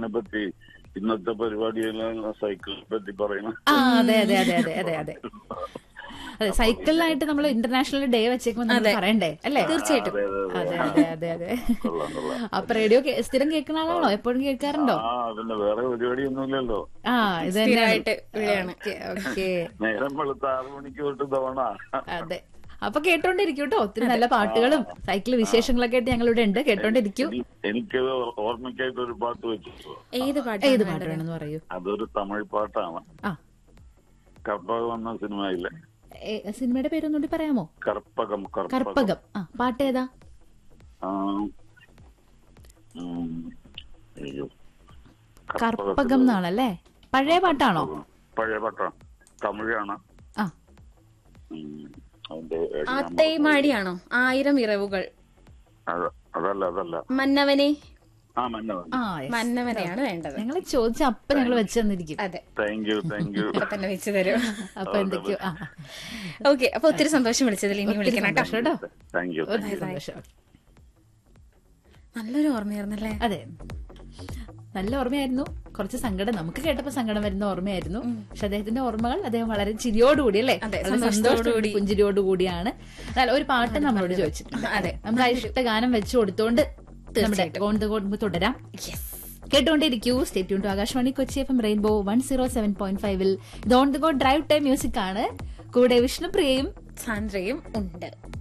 സൈക്കിളിനെ പറ്റി ഇന്നത്തെ പരിപാടിയെല്ലാം സൈക്കിളിനെ പറ്റി പറയണം ആ അതെ അതെ അതെ അതെ അതെ അതെ അതെ സൈക്കിളിനായിട്ട് നമ്മൾ ഇന്റർനാഷണൽ ഡേ വെച്ചേക്കുമ്പോ നമ്മൾ പറയണ്ടേ അല്ലേ തീർച്ചയായിട്ടും അതെ അതെ അതെ അതെ കൊള്ളാം കൊള്ളാം അപ്പൊ റേഡിയോ കേ- സ്ഥിരം കേൾക്കുന്ന ആളാണോ എപ്പോഴും കേൾക്കാറുണ്ടോ ആ പിന്നെ വേറെ പരിപാടിയൊന്നുമില്ലല്ലോ ആ ഇത് സ്ഥിരമായിട്ട് ഇവിടെയാണ്. ഓക്കെ നേരം വെളുത്ത ആറു മണിക്ക് തൊട്ട് തവണ അതെ അപ്പൊ കേട്ടോണ്ടിരിക്കും കേട്ടോ ഒത്തിരി നല്ല പാട്ടുകളും സൈക്കിൾ വിശേഷങ്ങളൊക്കെ ആയിട്ട് ഞങ്ങളിവിടെ ഉണ്ട് കേട്ടോണ്ടിരിക്കും എനി- എനിക്ക് ഓർമ്മയ്ക്കായിട്ട് ഒരു പാട്ട് വെച്ചു ഏത് പാട്ട് ഏത് പാട്ട് വേണമെന്ന് പറയൂ അതൊരു തമിഴ് പാട്ടാണ് ആ കർപ്പകം എന്ന സിനിമയിലെ ഏ, സിനിമയുടെ പേരൊന്നുകൂടി പറയാമോ കർപ്പകം കർപ്പകം കർപ്പകം ആ പാട്ട് ഏതാ ആ, ഉം, അയ്യോ. കർപ്പകം എന്നാണല്ലേ പഴയ പാട്ടാണോ പഴയ പാട്ടാണ് തമിഴാണ് ആ ഉം, അതിന്റെ ഏടി ഞാൻ ആത്തേമാടിയാണോ ആയിരം ഇറവുകൾ അത് അതല്ല അതല്ല മന്നവനെ ആ മന്നവൻ ആ മന്നവനെയാണ് വേണ്ടത് ഞങ്ങൾ ചോദിച്ച അപ്പൊ ഞങ്ങൾ വെച്ച് തന്നിരിക്കും അതെ താങ്ക് യു താങ്ക് യു ഇപ്പൊ തന്നെ വെച്ച് തരും അപ്പൊ എന്തൊക്കെയോ ആ ഓക്കെ അപ്പൊ ഒത്തിരി സന്തോഷം വിളിച്ചതിൽ ഇനി ഒത്തിരി വിളിക്കണം കേട്ടോ സന്തോഷം കേട്ടോ താങ്ക് യു താങ്ക് ഒത്തിരി യു സന്തോഷം നല്ലൊരു ഓർമ്മയായിരുന്നല്ലേ അതെ നല്ല ഓർമ്മയായിരുന്നു കുറച്ച് സങ്കടം നമുക്ക് കേട്ടപ്പോ സങ്കടം വരുന്ന ഓർമ്മയായിരുന്നു പക്ഷെ അദ്ദേഹത്തിന്റെ ഓർമ്മകൾ അദ്ദേഹം വളരെ ചിരിയോടുകൂടി അല്ലേ അതെ, വളരെ സന്തോഷത്തോടുകൂടി. പുഞ്ചിരിയോടുകൂടിയാണ് എന്നാൽ ഒരു പാട്ട് നമ്മളോട് ചോദിച്ചിട്ടുണ്ട് അതെ. നമുക്ക് ആ ഇഷ്ട ഗാനം വെച്ചു കൊടുത്തോണ്ട് നമ്മുടെ കൊണ്ട് കൊണ്ട് തുടരാം കേട്ടുകൊണ്ടിരിക്കൂ state to Akashvani Kochi F M rainbow one zero seven point ഫൈവിൽ ഇത് on the go drive time music ആണ് കൂടെ വിഷ്ണുപ്രിയയും സാന്ദ്രയും ഉണ്ട്